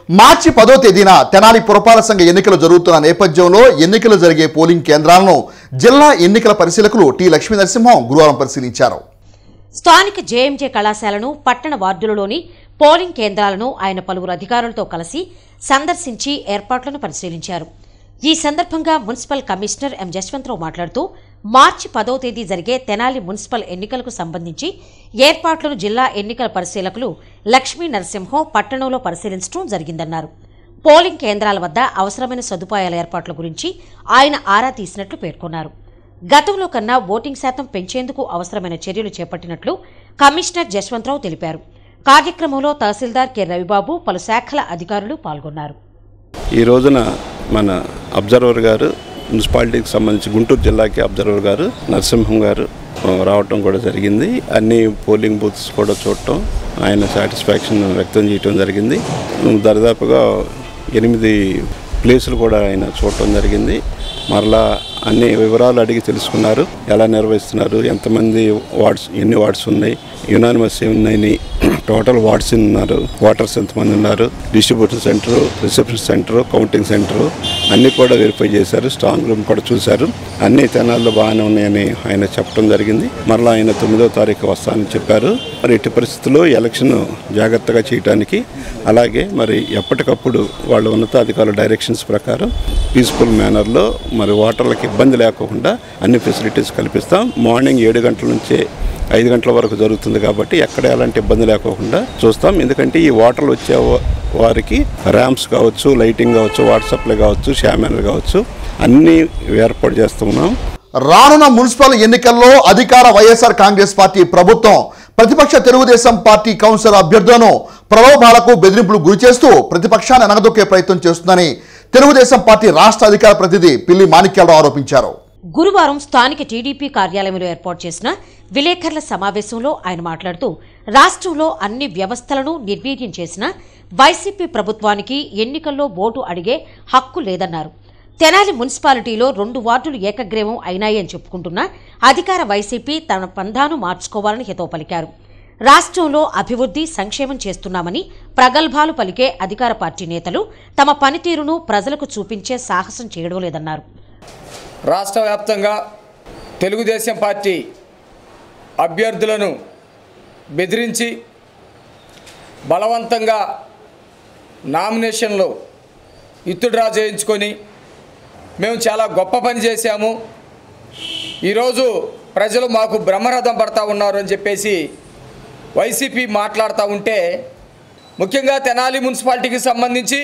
మార్చి పదో తేదీన తెనాలి పురపాలక సంఘ ఎన్నికలు జరుగుతున్న నేపథ్యంలో ఎన్నికలు జరిగే పోలింగ్ కేంద్రాలను జిల్లా ఎన్నికల పరిశీలకులు టి లక్ష్మీ నరసింహం గురువారం పరిశీలించారు స్థానిక జేఎంజే కళాశాలను పట్టణ వార్డులలోని పోలింగ్ కేంద్రాలను ఆయన పలువురు అధికారులతో కలిసి సందర్శించి ఏర్పాట్లను పరిశీలించారు ఈ సందర్భంగా మున్సిపల్ కమిషనర్ ఎం జశ్వంతరావు మాట్లాడుతూ మార్చి పదవ తేదీ జరిగే తెనాలి మున్సిపల్ ఎన్నికలకు సంబంధించి ఏర్పాట్లను జిల్లా ఎన్నికల పరిశీలకులు లక్ష్మీ నరసింహం పట్టణంలో పరిశీలించడం జరిగిందన్నారు పోలింగ్ కేంద్రాల వద్ద అవసరమైన సదుపాయాల ఏర్పాట్ల గురించి ఆయన ఆరా తీసినట్లు పేర్కొన్నారు గతంలో కన్నా ఓటింగ్ శాతం పెంచేందుకు అవసరమైన చర్యలు చేపట్టినట్లు కమిషనర్ జశ్వంతరావు తెలిపారు కార్యక్రమంలో తహసీల్దార్ కె రవిబాబు పలు శాఖల అధికారులు పాల్గొన్నారు ఈ రోజున మన అబ్జర్వర్ గారు మున్సిపాలిటీకి సంబంధించి గుంటూరు జిల్లాకి అబ్జర్వర్ గారు నరసింహం గారు ఆ, రావటం కూడా జరిగింది అన్ని పోలింగ్ బూత్స్ కూడా చూడటం ఆయన సాటిస్ఫాక్షన్ వ్యక్తం చేయటం జరిగింది దరిదాపుగా ఎనిమిది ప్లేసులు కూడా ఆయన చూడటం జరిగింది మరలా అన్ని వివరాలు అడిగి తెలుసుకున్నారు ఎలా నిర్వహిస్తున్నారు ఎంతమంది వార్డ్స్ ఎన్ని వార్డ్స్ ఉన్నాయి యునానిమస్ ఉన్నాయి టోటల్ వార్డ్స్ ఎన్ని ఉన్నారు వాటర్స్ ఎంతమంది ఉన్నారు distribution centre reception centre counting centre అన్నీ కూడా వెరిఫై చేశారు స్ట్రాంగ్ రూమ్ కూడా చూశారు అన్ని తెనాల్లో బాగానే ఉన్నాయని ఆయన చెప్పడం జరిగింది మరలా ఆయన తొమ్మిదో తారీఖు వస్తానని చెప్పారు మరి ఎట్టి పరిస్థితుల్లో ఎలక్షన్ జాగ్రత్తగా చేయడానికి అలాగే మరి ఎప్పటికప్పుడు వాళ్ళ ఉన్నతాధికారుల డైరెక్షన్స్ ప్రకారం పీస్ఫుల్ మేనర్లో మరి ఓటర్లకు ఇబ్బంది లేకుండా అన్ని ఫెసిలిటీస్ కల్పిస్తాం మార్నింగ్ ఏడు గంటల నుంచే ఐదు గంటల వరకు జరుగుతుంది కాబట్టి ఎక్కడ ఎలాంటి ఇబ్బంది లేకోకుండా చూస్తాం ఎందుకంటే ఈ ఓటర్లు వచ్చే వా- వారికి ర్యాంప్స్ కావచ్చు లైటింగ్ కావచ్చు వాటర్ సప్లై కావచ్చు షామెన్లు కావచ్చు అన్నీ ఏర్పాటు చేస్తున్నాం రానున్న మున్సిపల్ ఎన్నికల్లో అధికార వైఎస్ఆర్ కాంగ్రెస్ పార్టీ ప్రభుత్వం ప్రతిపక్ష తెలుగుదేశం పార్టీ కౌన్సిలర్ అభ్యర్థులను ప్రలోభాలకు బెదిరింపులు గురిచేస్తూ ప్రతిపక్షాన్ని అనగదొక్కే ప్రయత్నం చేస్తుందని తెలుగుదేశం పార్టీ రాష్ట్ర అధికార ప్రతినిధి పిల్లి మాణిక్యాలరావు ఆరోపించారు గురువారం స్థానిక టీడీపీ కార్యాలయంలో ఏర్పాటు చేసిన విలేకరుల సమావేశంలో ఆయన మాట్లాడుతూ రాష్ట్రంలో అన్ని వ్యవస్థలను నిర్వీర్యం చేసిన వైసీపీ ప్రభుత్వానికి ఎన్నికల్లో ఓటు అడిగే హక్కు లేదన్నారు తెనాలి మున్సిపాలిటీలో రెండు వార్డులు ఏకగ్రీవం అయినాయని చెప్పుకుంటున్న అధికార వైసీపీ తన పంధాను మార్చుకోవాలని హితవు పలికారు రాష్ట్రంలో అభివృద్ధి సంక్షేమం చేస్తున్నామని ప్రగల్భాలు పలికే అధికార పార్టీ నేతలు తమ పనితీరును ప్రజలకు చూపించే సాహసం చేయడం లేదన్నారు రాష్ట్ర వ్యాప్తంగా తెలుగుదేశం పార్టీ అభ్యర్థులను బెదిరించి బలవంతంగా నామినేషన్లో ఇత్తుడ్రా చేయించుకొని మేము చాలా గొప్ప పని చేశాము ఈరోజు ప్రజలు మాకు బ్రహ్మరథం పడతా ఉన్నారు అని చెప్పేసి వైసీపీ మాట్లాడుతూ ఉంటే ముఖ్యంగా తెనాలి మున్సిపాలిటీకి సంబంధించి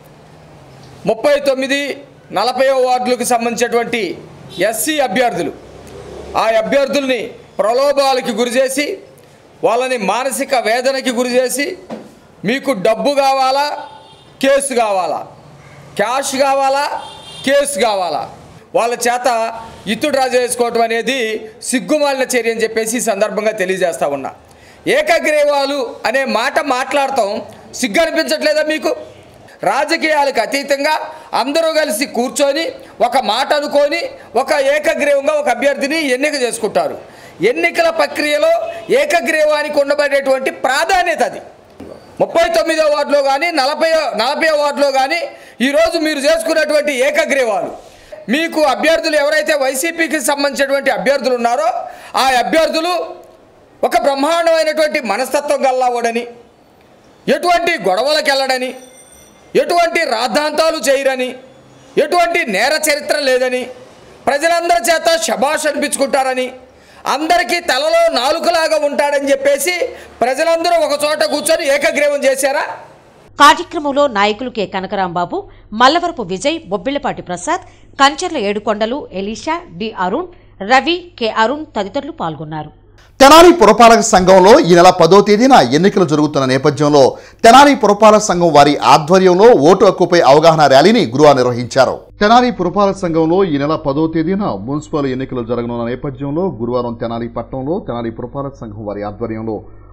ముప్పై తొమ్మిది నలభై వార్డులకు సంబంధించినటువంటి ఎస్సీ అభ్యర్థులు ఆ అభ్యర్థుల్ని ప్రలోభాలకి గురిచేసి వాళ్ళని మానసిక వేదనకి గురిచేసి మీకు డబ్బు కావాలా కేసు కావాలా క్యాష్ కావాలా కేసు కావాలా వాళ్ళ చేత ఇత్తుడు చేసుకోవటం అనేది సిగ్గుమాలిన చర్య అని చెప్పేసి ఈ సందర్భంగా తెలియజేస్తా ఉన్నా ఏకగ్రీవాలు అనే మాట మాట్లాడటం సిగ్గు అనిపించట్లేదా మీకు రాజకీయాలకు అతీతంగా అందరూ కలిసి కూర్చొని ఒక మాట అనుకొని ఒక ఏకగ్రీవంగా ఒక అభ్యర్థిని ఎన్నిక చేసుకుంటారు ఎన్నికల ప్రక్రియలో ఏకగ్రీవానికి ఉండబడేటువంటి ప్రాధాన్యత అది ముప్పై తొమ్మిదో వార్డులో కానీ నలభై నలభై వార్డులో కానీ ఈరోజు మీరు చేసుకున్నటువంటి ఏకగ్రీవాలు మీకు అభ్యర్థులు ఎవరైతే వైసీపీకి సంబంధించినటువంటి అభ్యర్థులు ఉన్నారో ఆ అభ్యర్థులు ఒక బ్రహ్మాండమైనటువంటి మనస్తత్వం గల్లావడని ఎటువంటి గొడవలకు వెళ్ళడని ఎటువంటి రాద్ధాంతాలు చేయరని ఎటువంటి నేర చరిత్ర లేదని ప్రజలందరి చేత శబాష్ అనిపించుకుంటారని అందరికీ తలలో నాలుకలాగా ఉంటాడని చెప్పేసి ప్రజలందరూ ఒక చోట కూర్చొని ఏకగ్రీవం చేశారా కార్యక్రమంలో నాయకులు K Kanakarambabu Mallavarapu Vijay Bobbillapati Prasad Kancharla Edukondalu Elisha D Arun Ravi K Arun తదితరులు పాల్గొన్నారు తెనాలి పురపాలక సంఘంలో ఈ నెల పదో తేదీన ఎన్నికలు జరుగుతున్న నేపథ్యంలో తెనాలి పురపాలక సంఘం వారి ఆధ్వర్యంలో ఓటు హక్కుపై అవగాహన ర్యాలీని గురువారం నిర్వహించారు తెనాలి పురపాలక సంఘంలో ఈ నెల పదో తేదీన మున్సిపల్ ఎన్నికలు జరగనున్న నేపథ్యంలో గురువారం తెనాలి పట్టణంలో తెనాలి పురపాలక సంఘం వారి ఆధ్వర్యంలో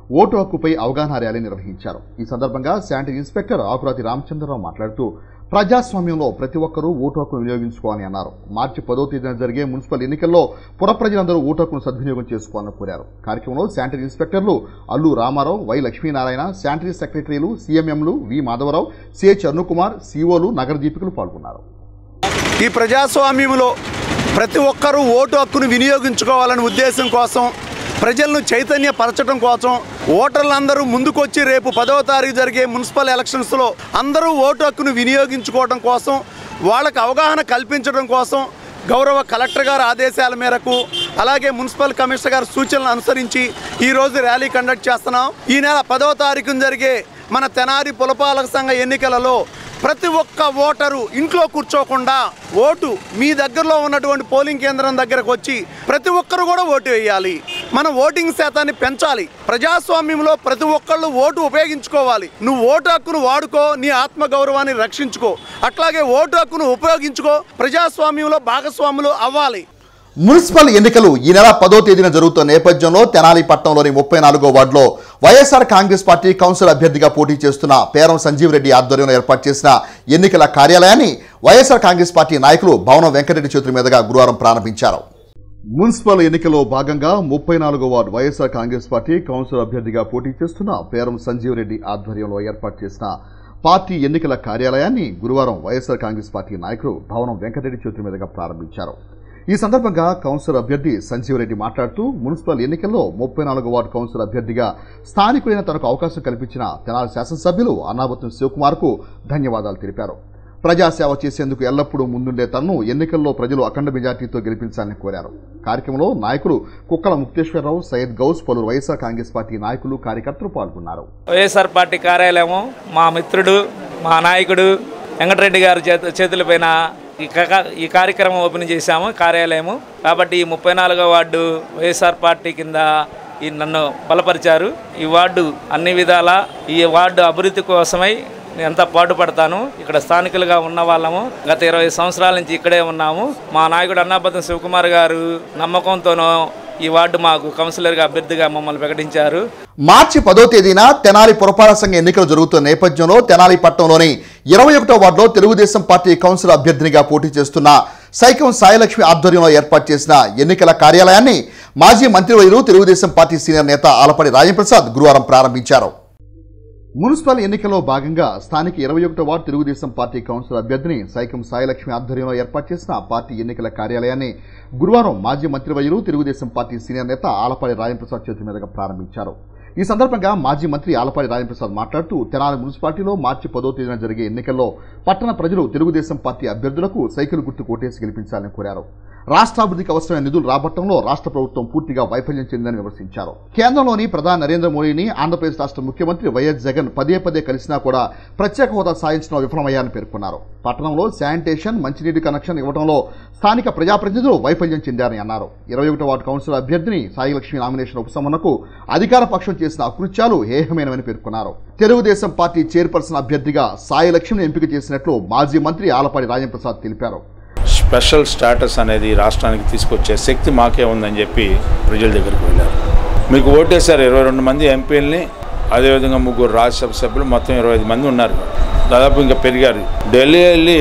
ఓటు హక్కుపై అవగాహన ర్యాలీ నిర్వహించారు ఈ సందర్భంగా శానిటరీ ఇన్స్పెక్టర్ ఆకురాతి రామచంద్రరావు మాట్లాడుతూ ప్రజాస్వామ్యంలో ప్రతి ఒక్కరూ ఓటు హక్కును వినియోగించుకోవాలని అన్నారు మార్చి పదో తేదీన జరిగే మున్సిపల్ ఎన్నికల్లో పుర ప్రజలందరూ ఓటు హక్కును సద్వినియోగం చేసుకోవాలని కోరారు కార్యక్రమంలో శానిటరీ ఇన్స్పెక్టర్లు అల్లు రామారావు వై లక్ష్మీనారాయణ శానిటరీ సెక్రటరీలు సీఎంఎంలు వి మాధవరావు సిహెచ్ అరుణకుమార్ సిఓలు నగర దీపికలు పాల్గొన్నారు ఈ ప్రజాస్వామ్యంలో ప్రతి ఒక్కరూ ఓటు హక్కును వినియోగించుకోవాలనే ఉద్దేశం కోసం ప్రజలను చైతన్యపరచడం కోసం ఓటర్లందరూ ముందుకొచ్చి రేపు పదవ తారీఖు జరిగే మున్సిపల్ ఎలక్షన్స్లో అందరూ ఓటు హక్కును వినియోగించుకోవడం కోసం వాళ్ళకు అవగాహన కల్పించడం కోసం గౌరవ కలెక్టర్ గారి ఆదేశాల మేరకు అలాగే మున్సిపల్ కమిషనర్ గారి సూచనలు అనుసరించి ఈరోజు ర్యాలీ కండక్ట్ చేస్తున్నాం ఈ నెల పదవ తారీఖున జరిగే మన తెనారి పులపాలక సంఘ ఎన్నికలలో ప్రతి ఒక్క ఓటరు ఇంట్లో కూర్చోకుండా ఓటు మీ దగ్గరలో ఉన్నటువంటి పోలింగ్ కేంద్రం దగ్గరకు వచ్చి ప్రతి ఒక్కరు కూడా ఓటు వేయాలి మన ఓటింగ్ శాతాన్ని పెంచాలి ప్రజాస్వామ్యంలో ప్రతి ఒక్కళ్ళు ఓటు ఉపయోగించుకోవాలి నువ్వు ఓటు హక్కును వాడుకో నీ ఆత్మ గౌరవాన్ని రక్షించుకో అట్లాగే ఓటు హక్కును ఉపయోగించుకో ప్రజాస్వామ్యంలో భాగస్వాములు అవ్వాలి మున్సిపల్ ఎన్నికలు ఈ నెల పదో తేదీన జరుగుతున్న నేపథ్యంలో తెనాలి పట్టణంలోని ముప్పై నాలుగో వార్డులో వైఎస్ఆర్ కాంగ్రెస్ పార్టీ కౌన్సిల్ అభ్యర్థిగా పోటీ చేస్తున్న పేరం సంజీవ్ రెడ్డి ఆధ్వర్యంలో ఏర్పాటు చేసిన ఎన్నికల కార్యాలయాన్ని వైఎస్ఆర్ కాంగ్రెస్ పార్టీ నాయకులు భవనం వెంకటరెడ్డి చేతుల మీదుగా గురువారం ప్రారంభించారు మున్సిపల్ ఎన్నికలో భాగంగా ముప్పై నాలుగో ward YSR Congress party council అభ్యర్థిగా పోటీ చేస్తున్న పేరం సంజీవ్ రెడ్డి ఆధ్వర్యంలో ఏర్పాటు చేసిన పార్టీ ఎన్నికల కార్యాలయాన్ని గురువారం వైఎస్ఆర్ కాంగ్రెస్ పార్టీ నాయకులు భవనం వెంకటరెడ్డి చేతుల మీదుగా ప్రారంభించారు ఈ సందర్భంగా కౌన్సిలర్ అభ్యర్థి సంజీవ్ రెడ్డి మాట్లాడుతూ మున్సిపల్ ఎన్నికల్లో ముప్పై నాలుగో వార్డు కౌన్సిలర్ అభ్యర్థిగా స్థానికులైన తనకు అవకాశం కల్పించిన తెనాలి శాసనసభ్యులు అన్నాబత్తుని శివకుమార్కు ధన్యవాదాలు తెలిపారు ప్రజాసేవ చేసేందుకు ఎల్లప్పుడూ ముందుండే తనను ఎన్నికల్లో ప్రజలు అఖండ మెజార్టీతో గెలిపించాలని కోరారు కార్యక్రమంలో నాయకులు కుక్కల ముక్తేశ్వరరావు సయ్యద్ గౌస్ పలువురు వైఎస్ఆర్ కాంగ్రెస్ పార్టీ నాయకులు కార్యకర్తలు పాల్గొన్నారు వైఎస్ఆర్ పార్టీ కార్యాలయము మా మిత్రుడు మా నాయకుడు వెంకటరెడ్డి గారి చేతు చేతులపైన ఈ కా- ఈ కార్యక్రమం ఓపెన్ చేశాము కార్యాలయము కాబట్టి ఈ ముప్పై నాలుగో వార్డు వైఎస్ఆర్ పార్టీ కింద ఈ నన్ను బలపరిచారు ఈ వార్డు అన్ని విధాల ఈ వార్డు అభివృద్ధి కోసమై నేను ఎంత పాటుపడతాను ఇక్కడ స్థానికులుగా ఉన్న వాళ్ళము గత ఇరవై సంవత్సరాల నుంచి ఇక్కడే ఉన్నాము మా నాయకుడు అన్నాబద్దం శివకుమార్ గారు నమ్మకంతోనూ ఈ వార్డు మాకు కౌన్సిలర్గా అభ్యర్థిగా మమ్మల్ని ప్రకటించారు మార్చి పదో తేదీన తెనాలి పురపాలక సంఘ ఎన్నికలు జరుగుతున్న నేపథ్యంలో తెనాలి పట్టణంలోని ఇరవై ఒకటో వార్డులో తెలుగుదేశం పార్టీ కౌన్సిల్ అభ్యర్థినిగా పోటీ చేస్తున్న సైకం సాయిలక్ష్మి ఆధ్వర్యంలో ఏర్పాటు చేసిన ఎన్నికల కార్యాలయాన్ని మాజీ మంత్రివర్యులు తెలుగుదేశం పార్టీ సీనియర్ నేత ఆలపడి రాజప్రసాద్ గురువారం ప్రారంభించారు మున్సిపల్ ఎన్నికల్లో భాగంగా స్థానిక ఇరవై ఒకటో వార్డు తెలుగుదేశం పార్టీ కౌన్సిల్ అభ్యర్థిని సైకం సాయిలక్ష్మి ఆధ్వర్యంలో ఏర్పాటు చేసిన పార్టీ ఎన్నికల కార్యాలయాన్ని గురువారం మాజీ మంత్రివర్యులు తెలుగుదేశం పార్టీ సీనియర్ నేత ఆలపాడి రాజప్రసాద్ చేతుల మీదుగా ప్రారంభించారు ఈ సందర్భంగా మాజీ మంత్రి ఆలపాడి రాజప్రసాద్ మాట్లాడుతూ తెనాలి మున్సిపాలిటీలో మార్చి పదో తేదీన జరిగే ఎన్నికల్లో పట్టణ ప్రజలు తెలుగుదేశం పార్టీ అభ్యర్థులకు సైకిల్ గుర్తు కోటేసి గెలిపించాలని కోరారు రాష్ట్రాభివృద్ధికి అవసరమైన నిధులు రాబట్టంలో రాష్ట్ర ప్రభుత్వం పూర్తిగా వైఫల్యం చెందిందని విమర్శించారు కేంద్రంలోని ప్రధాని నరేంద్ర మోడీని ఆంధ్రప్రదేశ్ రాష్ట్ర ముఖ్యమంత్రి వైఎస్ జగన్ పదే పదే కలిసినా కూడా ప్రత్యేక హోదా సాధించడంలో విఫలమయ్యారని పేర్కొన్నారు పట్టణంలో శానిటేషన్ మంచినీటి కనెక్షన్ ఇవ్వడంలో స్థానిక ప్రజాప్రతినిధులు వైఫల్యం చెందారని అన్నారు ఇరవై ఒకటో వార్డు కౌన్సిల్ అభ్యర్థిని సాయిలక్ష్మి నామినేషన్ ఉపశమనకు అధికార పక్షం చేసిన అకృత్యాలు హేహమైనవని పేర్కొన్నారు తెలుగుదేశం పార్టీ చైర్పర్సన్ అభ్యర్థిగా సాయిలక్ష్మిని ఎంపిక చేసినట్లు మాజీ మంత్రి ఆలపాడి రాజప్రసాద్ తెలిపారు స్పెషల్ స్టాటస్ అనేది రాష్ట్రానికి తీసుకొచ్చే శక్తి మాకే ఉందని చెప్పి ప్రజల దగ్గరికి వెళ్ళారు మీకు ఓటేశారు ఇరవై రెండు మంది ఎంపీలని అదేవిధంగా ముగ్గురు రాజ్యసభ సభ్యులు మొత్తం ఇరవై ఐదు మంది ఉన్నారు దాదాపు ఇంకా పెరిగారు ఢిల్లీ వెళ్ళి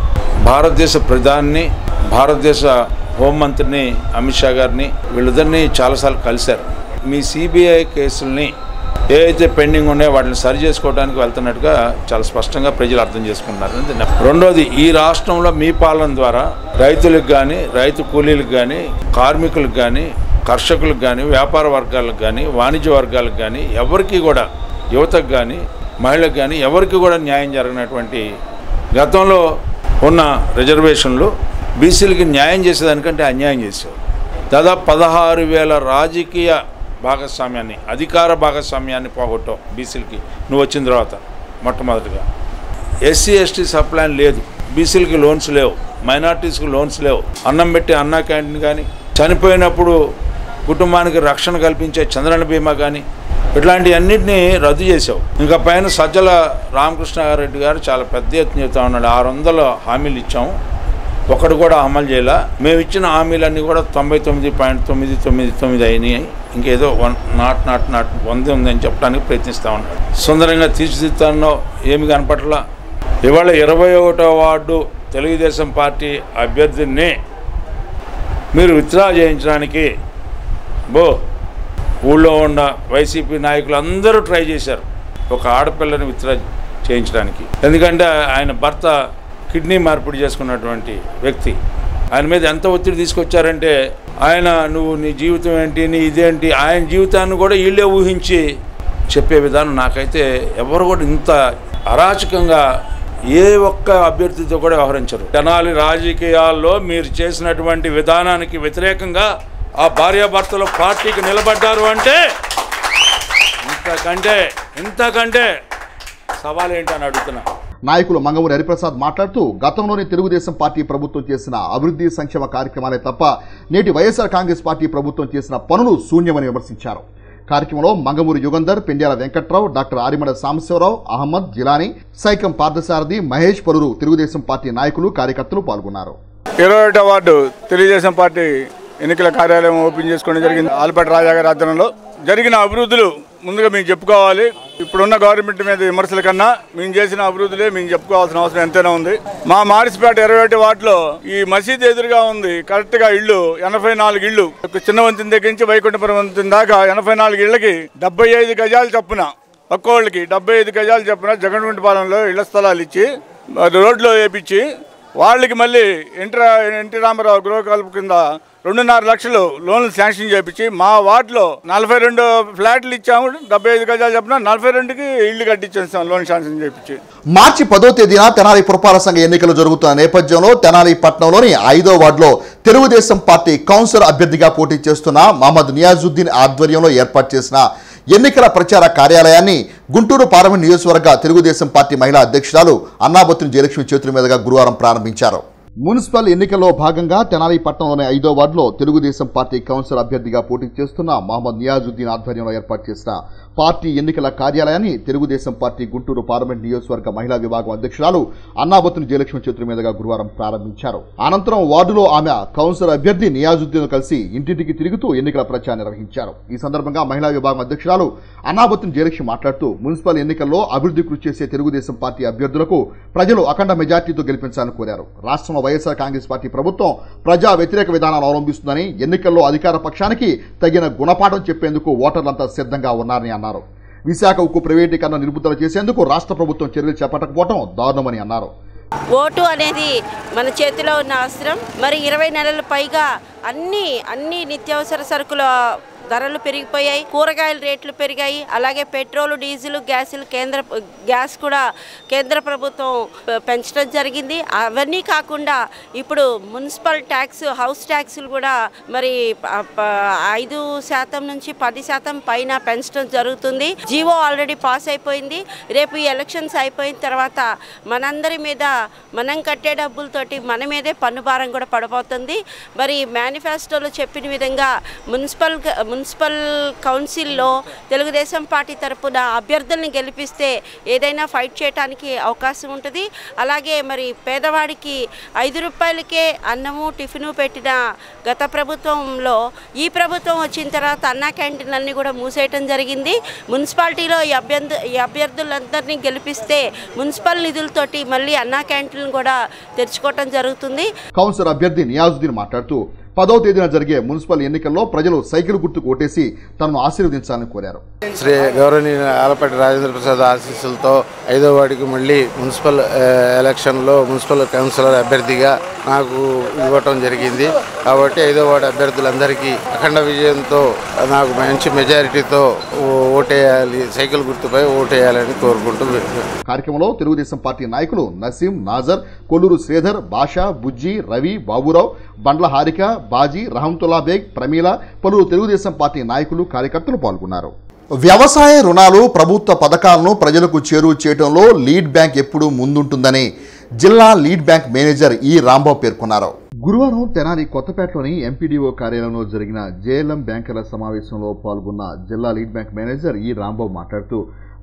భారతదేశ ప్రధాని భారతదేశ హోంమంత్రిని అమిత్ షా గారిని వీళ్ళిద్దరిని చాలాసార్లు కలిశారు మీ సిబిఐ కేసుల్ని ఏ అయితే పెండింగ్ ఉన్నాయో వాటిని సరి చేసుకోవడానికి వెళ్తున్నట్టుగా చాలా స్పష్టంగా ప్రజలు అర్థం చేసుకుంటున్నారు అది నా- రెండోది ఈ రాష్ట్రంలో మీ పాలన ద్వారా రైతులకు కానీ రైతు కూలీలకు కానీ కార్మికులకు కానీ కర్షకులకు కానీ వ్యాపార వర్గాలకు కానీ వాణిజ్య వర్గాలకు కానీ ఎవరికి కూడా యువతకు కానీ మహిళలకు కానీ ఎవరికి కూడా న్యాయం జరగనటువంటి గతంలో ఉన్న రిజర్వేషన్లు బీసీలకి న్యాయం చేసేదానికంటే అన్యాయం చేసేవారు దాదాపు పదహారు వేల రాజకీయ భాగస్వామ్యాన్ని అధికార భాగస్వామ్యాన్ని పోగొట్టావు బీసీలకి నువ్వు వచ్చిన తర్వాత మొట్టమొదటిగా ఎస్సీ ఎస్టీ సప్లైన్ లేదు బీసీలకి లోన్స్ లేవు మైనార్టీస్కి లోన్స్ లేవు అన్నం పెట్టి అన్నా క్యాంటీన్ కానీ చనిపోయినప్పుడు కుటుంబానికి రక్షణ కల్పించే చంద్రన బీమా కానీ ఇట్లాంటి అన్నింటినీ రద్దు చేసావు ఇంకా పైన సజ్జల రామకృష్ణారెడ్డి గారు చాలా పెద్ద ఎత్తున చెప్తా ఉన్నాడు ఆరు వందల హామీలు ఇచ్చాము ఒకడు కూడా అమలు చేయాల మేము ఇచ్చిన హామీలన్నీ కూడా తొంభై తొమ్మిది పాయింట్ తొమ్మిది తొమ్మిది తొమ్మిది అయినాయి ఇంకేదో వన్ నాట్ నాట్ నాట్ వంద ఉందని చెప్పడానికి ప్రయత్నిస్తూ ఉన్నాడు సుందరంగా తీర్చిదిద్దానో ఏమి కనపట్ల ఇవాళ ఇరవై ఒకటో వార్డు తెలుగుదేశం పార్టీ అభ్యర్థిని మీరు విత్డ్రా చేయించడానికి బో ఊళ్ళో ఉన్న వైసీపీ నాయకులు అందరూ ట్రై చేశారు ఒక ఆడపిల్లని విత్డ్రా చేయించడానికి ఎందుకంటే ఆయన భర్త కిడ్నీ మార్పిడి చేసుకున్నటువంటి వ్యక్తి ఆయన మీద ఎంత ఒత్తిడి తీసుకొచ్చారంటే ఆయన నువ్వు నీ జీవితం ఏంటి నీ ఇదేంటి ఆయన జీవితాన్ని కూడా వీళ్ళే ఊహించి చెప్పే విధానం నాకైతే ఎవరు కూడా ఇంత అరాచకంగా ఏ ఒక్క అభ్యర్థితో కూడా వ్యవహరించరు తెనాలి రాజకీయాల్లో మీరు చేసినటువంటి విధానానికి వ్యతిరేకంగా ఆ భార్యాభర్తలు పార్టీకి నిలబడ్డారు అంటే ఇంతకంటే ఇంతకంటే సవాల్ ఏంటని అడుగుతున్నా నాయకులు మంగమూరి హరిప్రసాద్ మాట్లాడుతూ గతంలోని తెలుగుదేశం పార్టీ ప్రభుత్వం చేసిన అభివృద్ధి సంక్షేమ కార్యక్రమాలే తప్ప నేటి వైఎస్ఆర్ కాంగ్రెస్ పార్టీ ప్రభుత్వం చేసిన పనులు శూన్యమని విమర్శించారు కార్యక్రమంలో మంగమూరి యుగంధర్ పెండ్యాల వెంకట్రావు డాక్టర్ ఆరిమడ సాంబశివరావు అహ్మద్ జిలానీ సైకం పార్థసారథి మహేష్ పలువురు తెలుగుదేశం పార్టీ నాయకులు కార్యకర్తలు పాల్గొన్నారు ఇరవై ఒకటో వార్డు తెలుగుదేశం పార్టీ ఎన్నికల కార్యాలయం ఓపెన్ చేసుకోవడం జరిగింది ఆలపాటి రాజా గారి ఆధ్వర్యంలో జరిగిన అభివృద్ధులు ముందుగా మేము చెప్పుకోవాలి ఇప్పుడున్న గవర్నమెంట్ మీద విమర్శల కన్నా మేము చేసిన అభివృద్ధులే మేము చెప్పుకోవాల్సిన అవసరం ఎంతైనా ఉంది మా మారిసిపేట ఇరవై ఒకటి వార్డులో ఈ మసీద్ ఎదురుగా ఉంది కరెక్ట్ గా ఇళ్ళు ఎనభై నాలుగు ఇళ్ళు ఒక చిన్న వంతెన దగ్గర నుంచి వైకుంఠపురం వంతెన దాకా ఎనభై నాలుగు ఇళ్ళకి డెబ్బై ఐదు గజాలు చొప్పున పక్కోళ్ళకి డెబ్బై ఐదు గజాలు చొప్పున జగన్గుంటపాలెంలో ఇళ్ల స్థలాలు ఇచ్చి మరి రోడ్లో వేపించి వాళ్ళకి మళ్ళీ ఎన్టీ రా- ఎన్టీ రామారావు గృహకల్ప కింద రెండున్నర లక్షలు లోన్లు శాంక్షన్ చేపించి మా వార్డులో నలభై రెండు ఫ్లాట్లు ఇచ్చాము డెబ్బై ఐదు గజాలు చెప్పిన నలభై రెండుకి ఇల్లు కట్టించేస్తాం లోన్ శాంక్షన్ చేపించి మార్చి పదో తేదీన తెనాలి పురపాలక సంఘ ఎన్నికలు జరుగుతున్న నేపథ్యంలో తెనాలి పట్టణంలోని ఐదో వార్డులో తెలుగుదేశం పార్టీ కౌన్సిలర్ అభ్యర్థిగా పోటీ చేస్తున్న మహమ్మద్ నియాజుద్దీన్ ఆధ్వర్యంలో ఏర్పాటు చేసిన ఎన్నికల ప్రచార కార్యాలయాన్ని గుంటూరు పార్లమెంట్ నియోజకవర్గ తెలుగుదేశం పార్టీ మహిళా అధ్యక్షురాలు అన్నాబత్తుని జయలక్ష్మి చేతుల మీదుగా గురువారం ప్రారంభించారు మున్సిపల్ ఎన్నికల్లో భాగంగా తెనాలి పట్టణంలోని ఐదో వార్డులో తెలుగుదేశం పార్టీ కౌన్సిలర్ అభ్యర్థిగా పోటీ చేస్తున్న మహమ్మద్ నియాజుద్దీన్ ఆధ్వర్యంలో ఏర్పాటు చేసిన పార్టీ ఎన్నికల కార్యాలయాన్ని తెలుగుదేశం పార్టీ గుంటూరు పార్లమెంట్ నియోజకవర్గ మహిళా విభాగం అధ్యక్షురాలు అన్నాబత్తుని జయలక్ష్మి చేతుల మీదుగా గురువారం ప్రారంభించారు అనంతరం వార్డులో ఆమె కౌన్సిలర్ అభ్యర్థి నియాజుద్దీన్ కలిసి ఇంటింటికి తిరుగుతూ ఎన్నికల ప్రచారం నిర్వహించారు ఈ సందర్భంగా మహిళా విభాగం అధ్యక్షురాలు అన్నాబత్తుని జయలక్ష్మి మాట్లాడుతూ మున్సిపల్ ఎన్నికల్లో అభివృద్ధి కృషి చేసే తెలుగుదేశం పార్టీ అభ్యర్థులకు ప్రజలు అఖండ మెజార్టీతో గెలిపించాలని కోరారు రాష్ట్రంలో వైఎస్ఆర్ కాంగ్రెస్ పార్టీ ప్రభుత్వం ప్రజా వ్యతిరేక విధానాలు అవలంబిస్తుందని ఎన్నికల్లో అధికార పక్షానికి తగిన గుణపాఠం చెప్పేందుకు ఓటర్లంతా సిద్ధంగా ఉన్నారని అన్నారు విశాఖ ఉక్కు ప్రైవేటీకరణ నిలుపుదల చేసేందుకు రాష్ట్ర ప్రభుత్వం చర్యలు చేపట్టకపోవడం దారుణమని అన్నారు ఓటు అనేది మన చేతిలో ఉన్న అవసరం మరి ఇరవై నెలల పైగా అన్ని అన్ని నిత్యావసర సరుకుల ధరలు పెరిగిపోయాయి కూరగాయల రేట్లు పెరిగాయి అలాగే పెట్రోల్ డీజిల్ గ్యాసులు కేంద్ర గ్యాస్ కూడా కేంద్ర ప్రభుత్వం పె- పెంచడం జరిగింది అవన్నీ కాకుండా ఇప్పుడు మున్సిపల్ ట్యాక్స్ హౌస్ ట్యాక్సులు కూడా మరి ప- ప- ఐదు శాతం నుంచి పది శాతం పైన పెంచడం జరుగుతుంది జీవో ఆల్రెడీ పాస్ అయిపోయింది రేపు ఈ ఎలక్షన్స్ అయిపోయిన తర్వాత మనందరి మీద మనం కట్టే డబ్బులతోటి మన మీదే పన్ను భారం కూడా పడబోతుంది మరి మేనిఫెస్టోలో చెప్పిన విధంగా మున్సిపల్ గ- మున్సిపల్ కౌన్సిల్లో తెలుగుదేశం పార్టీ తరపున అభ్యర్థుల్ని గెలిపిస్తే ఏదైనా ఫైట్ చేయడానికి అవకాశం ఉంటుంది అలాగే మరి పేదవాడికి ఐదు రూపాయలకే అన్నము టిఫిను పెట్టిన గత ప్రభుత్వంలో ఈ ప్రభుత్వం వచ్చిన తర్వాత అన్నా క్యాంటీన్లన్నీ కూడా మూసేయటం జరిగింది మున్సిపాలిటీలో ఈ అభ్యర్థు ఈ అభ్యర్థులందరినీ గెలిపిస్తే మున్సిపల్ నిధులతోటి మళ్ళీ అన్నా క్యాంటీన్లు కూడా తెరుచుకోవటం జరుగుతుంది కౌన్సిలర్ అభ్యర్థి నియాజుద్దీన్ మాట్లాడుతూ పదవ తేదీన జరిగే మున్సిపల్ ఎన్నికల్లో ప్రజలు సైకిల్ గుర్తుకు ఓటేసి తనను ఆశీర్వదించాలని కోరారు శ్రీ గౌరవనీయ ఆలపాటి రాజేంద్ర ప్రసాద్ ఆశీస్సులతో ఐదో వార్డుకి మళ్ళీ మున్సిపల్ ఆ, ఎలక్షన్లో మున్సిపల్ కౌన్సిలర్ అభ్యర్థిగా నాకు ఇవ్వటం జరిగింది కాబట్టి ఐదో వార్డు అభ్యర్థులందరికీ అఖండ విజయంతో నాకు మంచి మెజారిటీతో ఓ- ఓటేయాలి సైకిల్ గుర్తుపై ఓటేయాలని కోరుకుంటూ కార్యక్రమంలో తెలుగుదేశం పార్టీ నాయకులు నసీం నాజర్ కొల్లూరు శ్రీధర్ బాషా బుజ్జి రవి బాబురావు బండ్ల హారిక బాజీ రహంతుల్లా బేగ్ ప్రమీల పలువురు తెలుగుదేశం పార్టీ నాయకులు కార్యకర్తలు పాల్గొన్నారు వ్యవసాయ రుణాలు ప్రభుత్వ పథకాలను ప్రజలకు చేరువ చేయడంలో లీడ్ బ్యాంక్ ఎప్పుడూ ముందుంటుందని జిల్లా లీడ్ బ్యాంక్ మేనేజర్ ఈ రాంబాబు పేర్కొన్నారు గురువారం తెనాలి కొత్తపేటలోని ఎంపీడీఓ కార్యాలయంలో జరిగిన జేఎల్ఎం బ్యాంకర్ల సమావేశంలో పాల్గొన్న జిల్లా లీడ్ బ్యాంక్ మేనేజర్ ఈ రాంబాబు మాట్లాడుతూ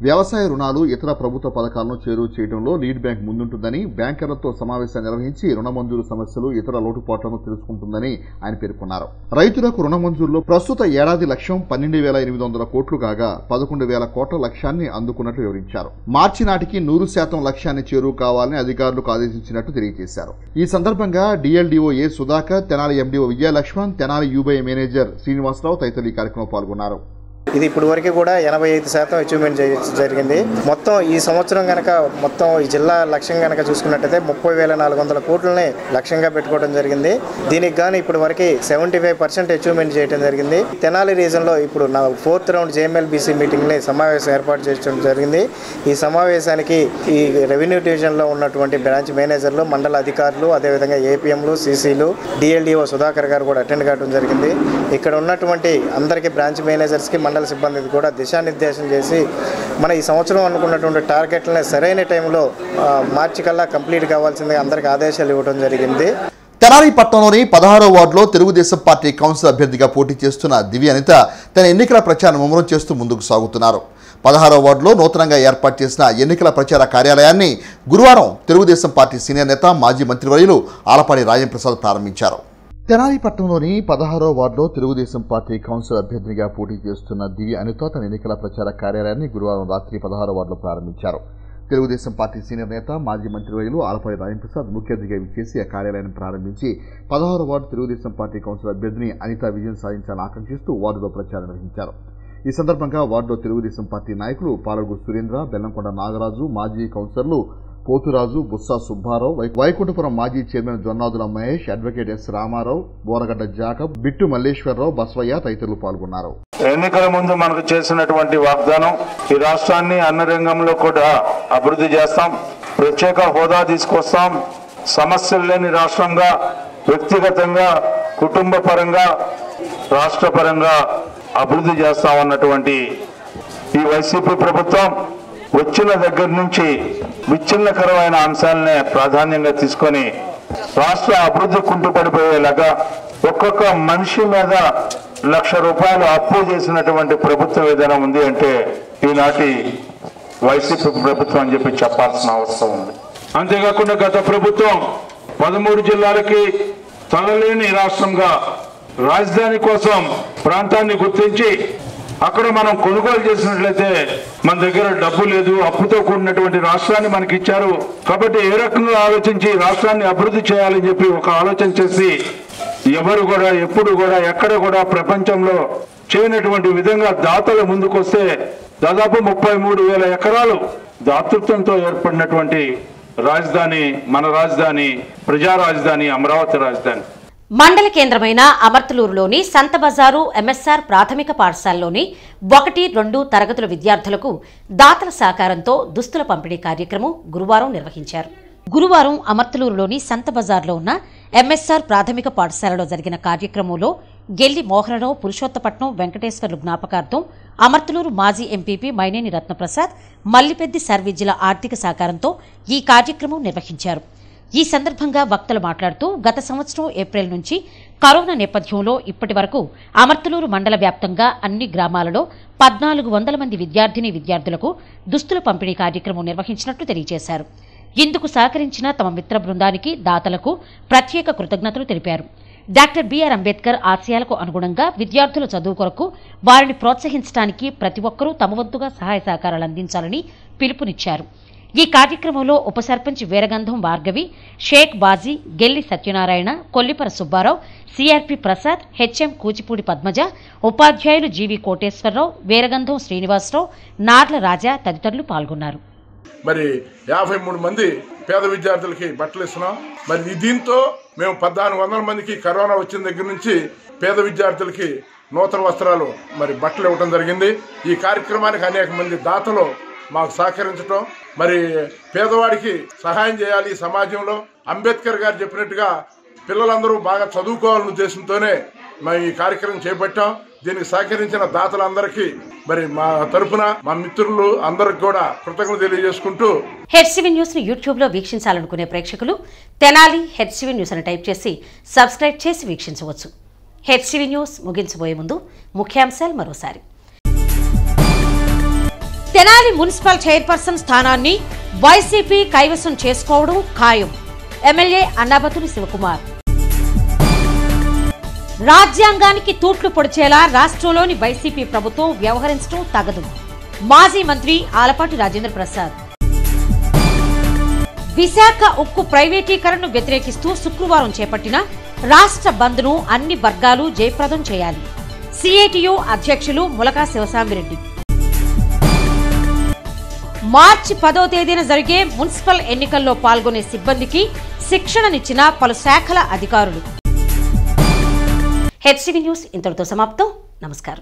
వ్యవసాయ రుణాలు ఇతర ప్రభుత్వ పథకాలను చేరువ చేయడంలో లీడ్ బ్యాంక్ ముందుంటుందని బ్యాంకర్లతో సమావేశం నిర్వహించి రుణ మంజూరు సమస్యలు ఇతర లోటుపాట్లను తెలుసుకుంటుందని ఆయన పేర్కొన్నారు రైతులకు రుణ మంజూరులో ప్రస్తుత ఏడాది లక్ష్యం పన్నెండు వేల ఎనిమిది వందల కోట్లు కాగా పదకొండు వేల కోట్ల లక్ష్యాన్ని అందుకున్నట్లు వివరించారు మార్చి నాటికి నూరు శాతం లక్ష్యాన్ని చేరువ కావాలని అధికారులకు ఆదేశించినట్టు తెలియజేశారు ఈ సందర్భంగా DLDO A Sudhakar Tenali MDO Vijayalakshman Tenali UBI manager Srinivasarao తదితరులు ఈ కార్యక్రమంలో పాల్గొన్నారు ఇది ఇప్పుడు వరకు కూడా ఎనభై ఐదు శాతం అచీవ్మెంట్ చేయ- జరిగింది మొత్తం ఈ సంవత్సరం కనుక మొత్తం ఈ జిల్లా లక్ష్యం కనుక చూసుకున్నట్టయితే ముప్పై వేల నాలుగు వందల కోట్లని లక్ష్యంగా పెట్టుకోవడం జరిగింది దీనికి గాను ఇప్పుడు వరకు సెవెంటీ ఫైవ్ పర్సెంట్ అచీవ్మెంట్ చేయడం జరిగింది తెనాలి రీజన్లో ఇప్పుడు నా ఫోర్త్ రౌండ్ జేఎంఎల్బీసీ మీటింగ్ని సమావేశం ఏర్పాటు చేయడం జరిగింది ఈ సమావేశానికి ఈ రెవెన్యూ డివిజన్లో ఉన్నటువంటి బ్రాంచ్ మేనేజర్లు మండల అధికారులు అదేవిధంగా ఏపీఎంలు సీసీలు డిఎల్డిఓ సుధాకర్ గారు కూడా అటెండ్ కావడం జరిగింది ఇక్కడ ఉన్నటువంటి అందరికీ బ్రాంచ్ మేనేజర్స్కి మండల సిబ్బందికి కూడా దిశానిర్దేశం చేసి మన ఈ సంవత్సరం అనుకున్నటువంటి టార్గెట్లని సరైన టైంలో ఆ, మార్చి కల్లా కంప్లీట్ కావాల్సిందిగా అందరికీ ఆదేశాలు ఇవ్వడం జరిగింది తెనాలి పట్టణంలోని పదహారో వార్డులో తెలుగుదేశం పార్టీ కౌన్సిల్ అభ్యర్థిగా పోటీ చేస్తున్న దివ్య అనిత తన ఎన్నికల ప్రచారం ముమ్మరం చేస్తూ ముందుకు సాగుతున్నారు పదహారో వార్డులో నూతనంగా ఏర్పాటు చేసిన ఎన్నికల ప్రచార కార్యాలయాన్ని గురువారం తెలుగుదేశం పార్టీ సీనియర్ నేత మాజీ మంత్రివర్యులు ఆలపాడి రాజంప్రసాద్ ప్రారంభించారు తెనాలి పట్టణంలోని పదహారో వార్డులో తెలుగుదేశం పార్టీ కౌన్సిల్ అభ్యర్థిగా పోటీ చేస్తున్న దివ్య అనిత తన ఎన్నికల ప్రచార కార్యాలయాన్ని గురువారం రాత్రి పదహారో వార్డులో ప్రారంభించారు తెలుగుదేశం పార్టీ సీనియర్ నేత మాజీ మంత్రివర్యులు ఆలపాటి రాజంప్రసాద్ ముఖ్య అతిథిగా విచ్చేసి ఆ కార్యాలయాన్ని ప్రారంభించి పదహారో వార్డు తెలుగుదేశం పార్టీ కౌన్సిల్ అభ్యర్థిని అనిత విజయం సాధించాలని ఆకాంక్షిస్తూ వార్డులో ప్రచారం నిర్వహించారు ఈ సందర్భంగా వార్డులో తెలుగుదేశం పార్టీ నాయకులు పాలగు సురేంద్ర బెల్లంకొండ నాగరాజు మాజీ కౌన్సిలర్లు పోతురాజు బుస్సా సుబ్బారావు వై- వైకుంఠపురం మాజీ chairman Jonnadula Mahesh advocate S Ramarao Boragadda Jacob Bittu Malleswararao Baswaiah తదితరులు పాల్గొన్నారు ఎన్నికల ముందు మనకు చేసినటువంటి వాగ్దానం ఈ రాష్ట్రాన్ని అన్ని రంగంలో కూడా అభివృద్ధి చేస్తాం ప్రత్యేక హోదా తీసుకొస్తాం సమస్యలు లేని రాష్ట్రంగా వ్యక్తిగతంగా కుటుంబ పరంగా రాష్ట్ర పరంగా అభివృద్ధి చేస్తామన్నటువంటి ఈ వైసీపీ ప్రభుత్వం వచ్చిన దగ్గర నుంచి విచ్ఛిన్నకరమైన అంశాలనే ప్రాధాన్యంగా తీసుకొని రాష్ట్ర అభివృద్ధి కుంటుపడిపోయేలాగా ఒక్కొక్క మనిషి మీద లక్ష రూపాయలు అప్పు చేసినటువంటి ప్రభుత్వం ఏదైనా ఉంది అంటే ఈనాటి వైసీపీ ప్రభుత్వం అని చెప్పి చెప్పాల్సిన అవసరం ఉంది అంతేకాకుండా గత ప్రభుత్వం పదమూడు జిల్లాలకి తలలేని రాష్ట్రంగా రాజధాని కోసం ప్రాంతాన్ని గుర్తించి అక్కడ మనం కొనుగోలు చేసినట్లయితే మన దగ్గర డబ్బు లేదు అప్పుతో కూడినటువంటి రాష్ట్రాన్ని మనకి ఇచ్చారు కాబట్టి ఏ రకంగా ఆలోచించి రాష్ట్రాన్ని అభివృద్ధి చేయాలని చెప్పి ఒక ఆలోచన చేసి ఎవరు కూడా ఎప్పుడు కూడా ఎక్కడ కూడా ప్రపంచంలో చేయనటువంటి విధంగా దాతలు ముందుకొస్తే దాదాపు ముప్పై మూడు వేల ఎకరాలు దాతృత్వంతో ఏర్పడినటువంటి రాజధాని మన రాజధాని ప్రజా రాజధాని అమరావతి రాజధాని మండల కేంద్రమైన అమర్తలూరులోని సంత బజారు ఎంఎస్ఆర్ ప్రాథమిక పాఠశాలలోని ఒకటి రెండు తరగతుల విద్యార్థులకు దాతల సహకారంతో దుస్తుల పంపిణీ కార్యక్రమం గురువారం నిర్వహించారు గురువారం అమర్తలూరులోని సంత బజార్లో ఉన్న ఎంఎస్ఆర్ ప్రాథమిక పాఠశాలలో జరిగిన కార్యక్రమంలో గెల్లి మోహనరావు పురుషోత్తపట్నం వెంకటేశ్వర్లు జ్ఞాపకార్థం అమర్తలూరు మాజీ ఎంపీపీ మైనేని రత్నప్రసాద్ మల్లిపెద్ది సర్విద్యుల ఆర్థిక సహకారంతో ఈ కార్యక్రమం నిర్వహించారు ఈ సందర్భంగా వక్తలు మాట్లాడుతూ గత సంవత్సరం ఏప్రిల్ నుంచి కరోనా నేపథ్యంలో ఇప్పటి వరకు అమర్తలూరు మండల వ్యాప్తంగా అన్ని గ్రామాలలో పద్నాలుగు వందల మంది విద్యార్థిని విద్యార్థులకు దుస్తుల పంపిణీ కార్యక్రమం నిర్వహించినట్లు తెలియజేశారు ఇందుకు సహకరించిన తమ మిత్ర బృందానికి దాతలకు ప్రత్యేక కృతజ్ఞతలు తెలిపారు డాక్టర్ బిఆర్ అంబేద్కర్ ఆశయాలకు అనుగుణంగా విద్యార్థుల చదువు కొరకు వారిని ప్రోత్సహించడానికి ప్రతి ఒక్కరూ తమ వంతుగా సహాయ సహకారాలు అందించాలని పిలుపునిచ్చారు ఈ కార్యక్రమంలో ఉప సర్పంచ్ వీరగంధం భార్గవి షేక్ బాజీ గెల్లి సత్యనారాయణ కొల్లిపర సుబ్బారావు సిఆర్పి ప్రసాద్ హెచ్ఎం కూచిపూడి పద్మజ ఉపాధ్యాయులు జీవి కోటేశ్వరరావు వీరగంధం శ్రీనివాసరావు నార్ల రాజా తదితరులు పాల్గొన్నారు మరి యాభై మూడు మంది పేద విద్యార్థులకి బట్టలు ఇస్తున్నాం మరి ఈ దీంతో మేము పద్నాలుగు వందల మందికి కరోనా వచ్చిన దగ్గర నుంచి పేద విద్యార్థులకి నూతన వస్త్రాలు మరి బట్టలు ఇవ్వడం జరిగింది ఈ కార్యక్రమానికి అనేక మంది దాతలు మాకు సహకరించడం మరి పేదవాడికి సహాయం చేయాలి ఈ సమాజంలో అంబేద్కర్ గారు చెప్పినట్టుగా పిల్లలందరూ బాగా చదువుకోవాలనే ఉద్దేశంతోనే మేము ఈ కార్యక్రమం చేపట్టాం దీనికి సహకరించిన దాతలందరికీ మరి మా తరపున మా మిత్రులు అందరికి కూడా కృతజ్ఞతలు తెలియజేసుకుంటూ హెడ్సివి న్యూస్ ను యూట్యూబ్ లో వీక్షించాలనుకునే ప్రేక్షకులు తెనాలి హెడ్సివి న్యూస్ అని టైప్ చేసి సబ్స్క్రైబ్ చేసి వీక్షించవచ్చు హెడ్సివి న్యూస్ ముగించబోయే ముందు ముఖ్యాంశాలు మరోసారి తెనాలి మున్సిపల్ చైర్పర్సన్ స్థానాన్ని వైసీపీ కైవసం చేసుకోవడం ఖాయం ఎమ్మెల్యే అన్నాబతుని శివకుమార్ రాజ్యాంగానికి తూట్లు పొడిచేలా రాష్ట్రంలోని వైసీపీ ప్రభుత్వం వ్యవహరించడం తగదు మాజీ మంత్రి ఆలపాటి రాజేంద్ర ప్రసాద్ విశాఖ ఉక్కు ప్రైవేటీకరణను వ్యతిరేకిస్తూ శుక్రవారం చేపట్టిన రాష్ట్ర బంద్ను అన్ని వర్గాలు జయప్రదం చేయాలి సిఐటియు అధ్యక్షులు ములకా శివసామిరెడ్డి మార్చి పదో తేదీన జరిగే మున్సిపల్ ఎన్నికల్లో పాల్గొనే సిబ్బందికి శిక్షణనిచ్చిన పలు శాఖల అధికారులు హెచ్సివి న్యూస్ ఇంతటితో సమాప్తం నమస్కారం